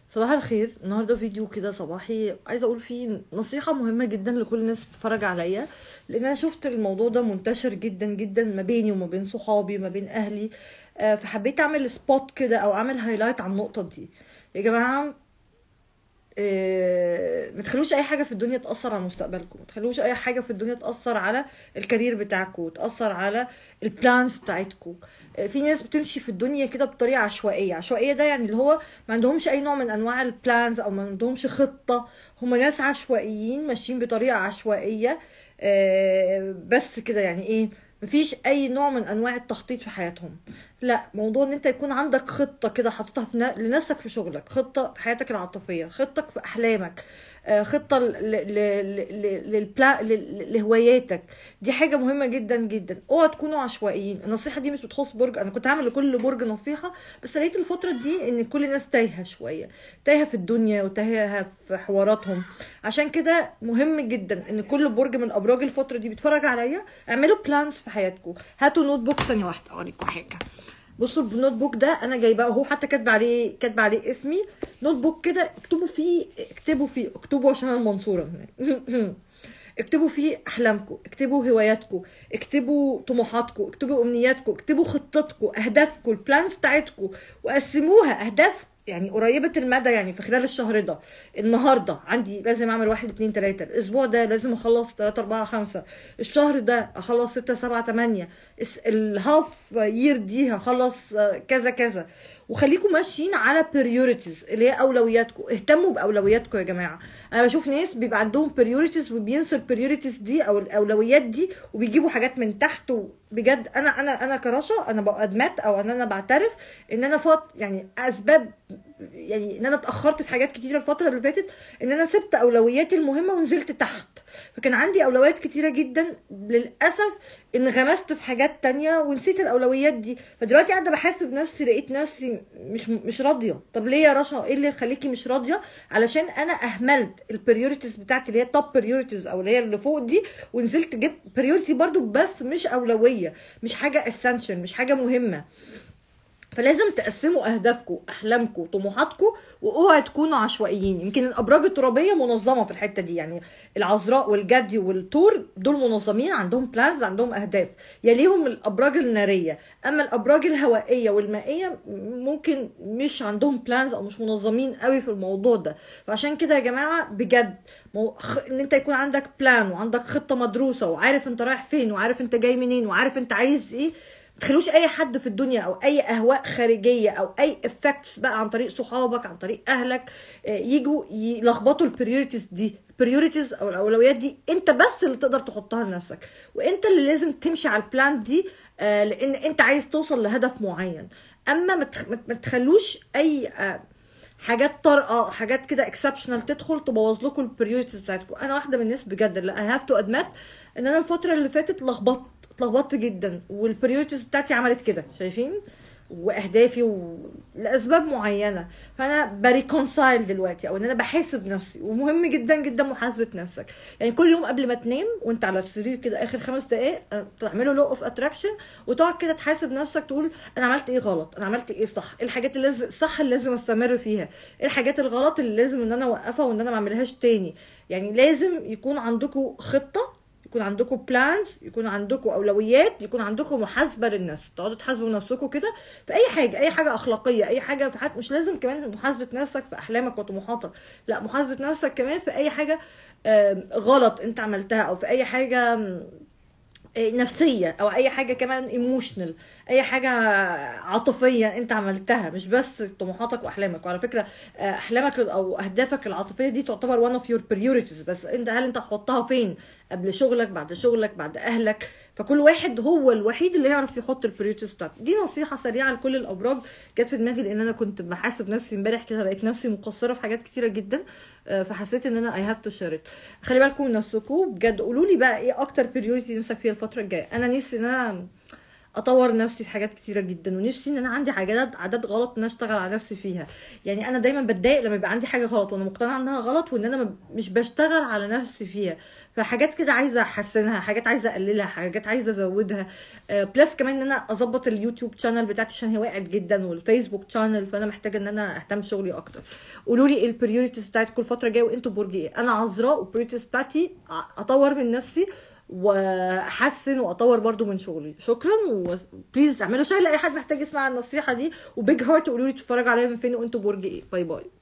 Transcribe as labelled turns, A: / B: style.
A: صباح الخير النهارده فيديو كده صباحي عايزه اقول فيه نصيحه مهمه جدا لكل الناس بتتفرج عليا لان انا شفت الموضوع ده منتشر جدا جدا ما بيني وما بين صحابي ما بين اهلي آه، فحبيت اعمل سبوت كده او اعمل هايلايت على النقطه دي يا جماعه آه، ما تخلوش اي حاجه في الدنيا تاثر على مستقبلكم ما تخلوش اي حاجه في الدنيا تاثر على الكارير بتاعكم تاثر على البلانز بتاعتكم آه، في ناس بتمشي في الدنيا كده بطريقه عشوائيه عشوائيه ده يعني اللي هو ما عندهمش اي نوع من انواع البلانز او ما عندهمش خطه هم ناس عشوائيين ماشيين بطريقه عشوائيه آه، بس كده يعني ايه مفيش اي نوع من انواع التخطيط في حياتهم لا موضوع ان انت يكون عندك خطه كده حاططها في ن- لنفسك في شغلك خطه في حياتك العاطفيه خطه في احلامك آه، خطه ل- ل- ل- ل- للبلا- ل- لهواياتك دي حاجه مهمه جدا جدا اوعوا تكونوا عشوائيين النصيحه دي مش بتخص برج انا كنت هعمل لكل برج نصيحه بس لقيت الفتره دي ان كل الناس تايهه شويه تايهه في الدنيا وتايهه في حواراتهم عشان كده مهم جدا ان كل برج من الابراج الفتره دي بيتفرج عليا اعملوا بلانز في حياتكم هاتوا نوت بوك ثانيه واحده اوريكم حاجه بصوا النوت بوك ده انا جايباه اهو حتى كاتبه عليه كاتبه عليه اسمي نوت بوك كده اكتبوا فيه اكتبوا فيه اكتبوا عشان انا المنصوره هناك اكتبوا فيه احلامكم اكتبوا هواياتكم اكتبوا طموحاتكم اكتبوا امنياتكم اكتبوا خطتكم اهدافكم البلانز بتاعتكم وقسموها اهداف يعني قريبة المدى يعني في خلال الشهر ده النهاردة عندي لازم اعمل واحد اتنين تلاتة الاسبوع ده لازم اخلص تلاتة اربعة خمسة الشهر ده اخلص ستة سبعة تمانية الس- الهاف يير دي هخلص آه، كذا كذا وخليكم ماشيين على priorities اللي هي اولوياتكم اهتموا باولوياتكم يا جماعه انا بشوف ناس بيبقى عندهم priorities وبينسوا البريوريتيز دي او الاولويات دي وبيجيبوا حاجات من تحت بجد انا انا انا كرشا انا بادمت او ان انا بعترف ان انا فات يعني اسباب يعني ان انا اتاخرت في حاجات كتيره الفتره اللي فاتت ان انا سبت اولوياتي المهمه ونزلت تحت فكان عندي اولويات كتيره جدا للاسف انغمست في حاجات تانية ونسيت الاولويات دي فدلوقتي قاعده بحاسب نفسي لقيت نفسي مش مش راضيه طب ليه يا رشا ايه اللي يخليكي مش راضيه علشان انا اهملت البريوريتيز بتاعتي اللي هي توب بريوريتيز او اللي هي اللي فوق دي ونزلت جبت بريوريتي برضو بس مش اولويه مش حاجه اسينشال مش حاجه مهمه فلازم تقسموا اهدافكم احلامكم طموحاتكم واوعوا تكونوا عشوائيين يمكن الابراج الترابيه منظمه في الحته دي يعني العذراء والجدي والثور دول منظمين عندهم بلانز عندهم اهداف يليهم الابراج الناريه اما الابراج الهوائيه والمائيه ممكن مش عندهم بلانز او مش منظمين قوي في الموضوع ده فعشان كده يا جماعه بجد مو... خ... ان انت يكون عندك بلان وعندك خطه مدروسه وعارف انت رايح فين وعارف انت جاي منين وعارف انت عايز ايه ما تخلوش اي حد في الدنيا او اي اهواء خارجيه او اي افكتس بقى عن طريق صحابك عن طريق اهلك آه، يجوا يلخبطوا البريوريتيز دي البريوريتيز او الاولويات دي انت بس اللي تقدر تحطها لنفسك وانت اللي لازم تمشي على البلان دي آه، لان انت عايز توصل لهدف معين اما ما تخ- ما تخلوش اي آه، حاجات طارئه حاجات كده اكسبشنال تدخل تبوظ لكم البريوريتيز بتاعتكم انا واحده من الناس بجد اللي اي هاف تو ادمت ان انا الفتره اللي فاتت لخبطت اتلخبطت جدا والبريوريتيز بتاعتي عملت كده شايفين واهدافي و... لاسباب معينه فانا بريكونسايل دلوقتي او ان انا بحاسب نفسي ومهم جدا جدا محاسبه نفسك يعني كل يوم قبل ما تنام وانت على السرير كده اخر خمس دقائق آه، تعملوا لو اوف اتراكشن وتقعد كده تحاسب نفسك تقول انا عملت ايه غلط انا عملت ايه صح ايه الحاجات اللي لازم صح اللي لازم استمر فيها ايه الحاجات الغلط اللي لازم ان انا اوقفها وان انا ما اعملهاش تاني يعني لازم يكون عندكم خطه يكون عندكم بلانز يكون عندكم اولويات يكون عندكم محاسبه للنفس تقعدوا تحاسبوا نفسكم كده في اي حاجه اي حاجه اخلاقيه اي حاجه في حياتك مش لازم كمان محاسبه نفسك في احلامك وطموحاتك لا محاسبه نفسك كمان في اي حاجه آم، غلط انت عملتها او في اي حاجه آم، آه، نفسيه او اي حاجه كمان ايموشنال اي حاجه عاطفيه انت عملتها مش بس طموحاتك واحلامك وعلى فكره آه، احلامك او اهدافك العاطفيه دي تعتبر one of your priorities بس انت هل انت هتحطها فين قبل شغلك بعد شغلك بعد اهلك فكل واحد هو الوحيد اللي يعرف يحط البريوريتيز بتاعته دي نصيحه سريعه لكل الابراج جت في دماغي لان انا كنت بحاسب نفسي امبارح كده لقيت نفسي مقصره في حاجات كتيره جدا آه، فحسيت ان انا اي هاف تو شير خلي بالكم من نفسكم بجد قولوا لي بقى ايه اكتر بريوريتي نفسك فيها الفتره الجايه انا نفسي ان انا اطور نفسي في حاجات كتيره جدا ونفسي ان انا عندي حاجات عادات غلط ان أنا اشتغل على نفسي فيها يعني انا دايما بتضايق لما يبقى عندي حاجه غلط وانا مقتنعه انها غلط وان انا م- مش بشتغل على نفسي فيها فحاجات كده عايزه احسنها حاجات عايزه اقللها حاجات عايزه ازودها آه، بلس كمان ان انا اظبط اليوتيوب شانل بتاعتي عشان هي وقعت جدا والفيسبوك شانل فانا محتاجه ان انا اهتم شغلي اكتر قولوا لي ايه البريوريتيز بتاعتكم الفتره الجايه وانتوا برج ايه انا عذراء والبريوريتيز بتاعتي أ- اطور من نفسي واحسن واطور برضو من شغلي شكرا وبليز اعملوا شير لاي حد محتاج يسمع النصيحه دي وبيج هارت قولوا لي تتفرجوا عليا من فين وانتوا برج ايه باي باي